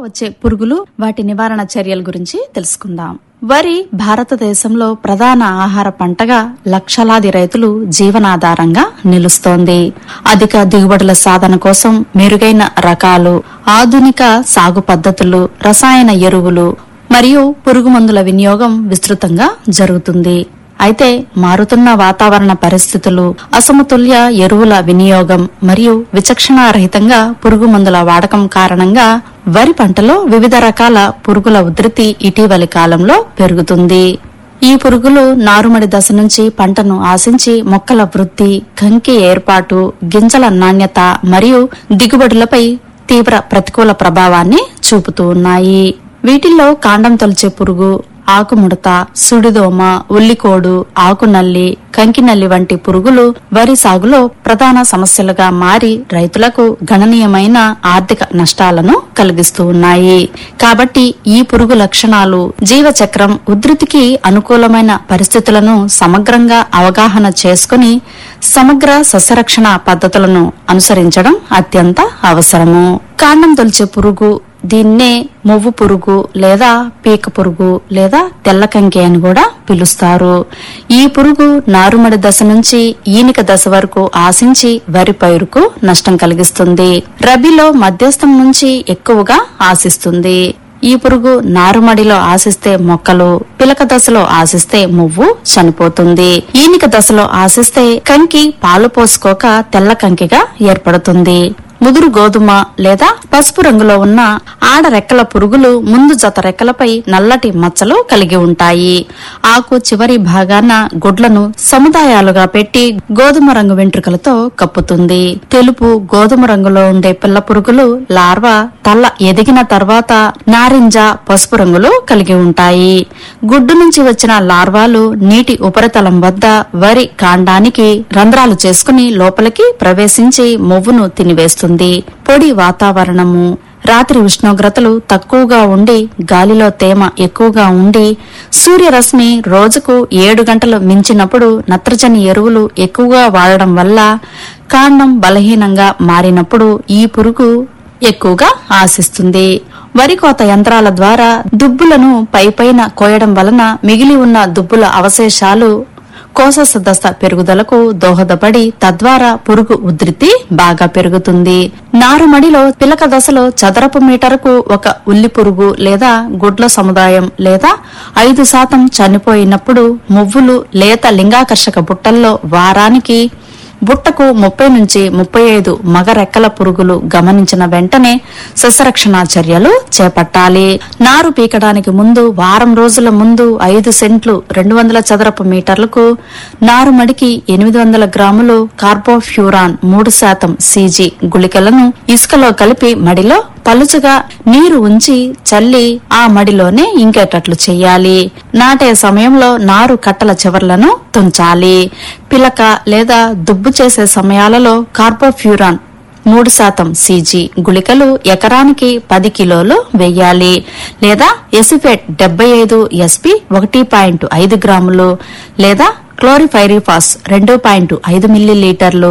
వచ్చే పురుగులు వాటి నివారణ చర్యల గురించి తెలుసుకుందాం వరి భారతదేశంలో ప్రధాన ఆహార పంటగా లక్షలాది రైతులు జీవనాధారంగా నిలుస్తోంది అధిక దిగుబడుల సాధన కోసం మెరుగైన రకాలు ఆధునిక సాగు పద్ధతులు రసాయన ఎరువులు మరియు పురుగు మందుల వినియోగం విస్తృతంగా జరుగుతుంది అయితే మారుతున్న వాతావరణ పరిస్థితులు అసమతుల్య ఎరువుల వినియోగం మరియు విచక్షణారహితంగా పురుగు మందుల వాడకం కారణంగా వరి పంటలో వివిధ రకాల పురుగుల ఉధృతి ఇటీవలి కాలంలో పెరుగుతుంది ఈ పురుగులు నారుమడి దశ నుంచి పంటను ఆశించి మొక్కల వృద్ధి కంకి ఏర్పాటు గింజల నాణ్యత మరియు దిగుబడులపై తీవ్ర ప్రతికూల ప్రభావాన్ని చూపుతూ ఉన్నాయి వీటిల్లో కాండం తొలిచే పురుగు ఆకుముడత సుడిదోమ ఉల్లికోడు ఆకునల్లి కంకినల్లి వంటి పురుగులు వరి సాగులో ప్రధాన సమస్యలుగా మారి రైతులకు గణనీయమైన ఆర్థిక నష్టాలను కలిగిస్తూ ఉన్నాయి కాబట్టి ఈ పురుగు లక్షణాలు జీవచక్రం ఉధృతికి అనుకూలమైన పరిస్థితులను సమగ్రంగా అవగాహన చేసుకుని సమగ్ర సస్యరక్షణ పద్ధతులను అనుసరించడం అత్యంత అవసరము కాండం తొలిచే పురుగు దీన్నే మొవ్వు పురుగు లేదా పీక పురుగు లేదా తెల్లకంకి అని కూడా పిలుస్తారు ఈ పురుగు నారుమడి దశ నుంచి ఈనిక దశ వరకు ఆశించి వరి పైరుకు నష్టం కలిగిస్తుంది రబీలో మధ్యస్థం నుంచి ఎక్కువగా ఆశిస్తుంది ఈ పురుగు నారుమడిలో ఆశిస్తే మొక్కలు పిలక దశలో ఆశిస్తే మువ్వు చనిపోతుంది ఈనిక దశలో ఆశిస్తే కంకి పాలు పోసుకోక తెల్ల కంకిగా ఏర్పడుతుంది ముదురు గోధుమ లేదా పసుపు రంగులో ఉన్న ఆడ రెక్కల పురుగులు ముందు జత రెక్కలపై నల్లటి మచ్చలు కలిగి ఉంటాయి ఆకు చివరి భాగాన గుడ్లను సముదాయాలుగా పెట్టి గోధుమ రంగు వెంట్రుకలతో కప్పుతుంది తెలుపు గోధుమ రంగులో ఉండే పిల్ల పురుగులు లార్వా తల్ల ఎదిగిన తర్వాత నారింజ పసుపు రంగులు కలిగి ఉంటాయి గుడ్డు నుంచి వచ్చిన లార్వాలు నీటి ఉపరితలం వద్ద వరి కాండానికి రంధ్రాలు చేసుకుని లోపలికి ప్రవేశించి మొవ్వును తినివేస్తుంది పొడి వాతావరణము రాత్రి ఉష్ణోగ్రతలు తక్కువగా ఉండి గాలిలో తేమ ఎక్కువగా ఉండి సూర్యరశ్మి రోజుకు ఏడు గంటలు మించినప్పుడు నత్రజని ఎరువులు ఎక్కువగా వాడడం వల్ల కాండం బలహీనంగా మారినప్పుడు ఈ పురుగు ఎక్కువగా ఆశిస్తుంది వరి కోత యంత్రాల ద్వారా దుబ్బులను పైపైన కోయడం వలన మిగిలి ఉన్న దుబ్బుల అవశేషాలు కోస దశ పెరుగుదలకు దోహదపడి తద్వారా పురుగు ఉధృతి బాగా పెరుగుతుంది నారుమడిలో పిలక దశలో చదరపు మీటరుకు ఒక ఉల్లి పురుగు లేదా గుడ్ల సముదాయం లేదా ఐదు శాతం చనిపోయినప్పుడు మువ్వులు లేత లింగాకర్షక బుట్టల్లో వారానికి బుట్టకు ముప్పై నుంచి ముప్పై ఐదు మగ రెక్కల పురుగులు గమనించిన వెంటనే సస్యరక్షణ చర్యలు చేపట్టాలి నారు పీకడానికి ముందు వారం రోజుల ముందు ఐదు సెంట్లు రెండు వందల చదరపు మీటర్లకు నారుమడికి ఎనిమిది వందల గ్రాములు కార్బోఫ్యూరాన్ మూడు శాతం సీజీ గుళికలను ఇసుకలో కలిపి మడిలో పలుచగా నీరు ఉంచి చల్లి ఆ మడిలోనే ఇంకేటట్లు చెయ్యాలి నాటే సమయంలో నారు కట్టల చివర్లను తుంచాలి పిలక లేదా దుబ్బు చేసే సమయాలలో కార్బోఫ్యూరాన్ మూడు శాతం సీజీ గుళికలు ఎకరానికి పది కిలోలు వెయ్యాలి లేదా ఎసిఫెట్ డెబ్బై ఐదు ఎస్పి ఒకటి పాయింట్ ఐదు గ్రాములు లేదా క్లోరిఫైరిఫాస్ రెండు పాయింట్ ఐదు మిల్లీ లీటర్లు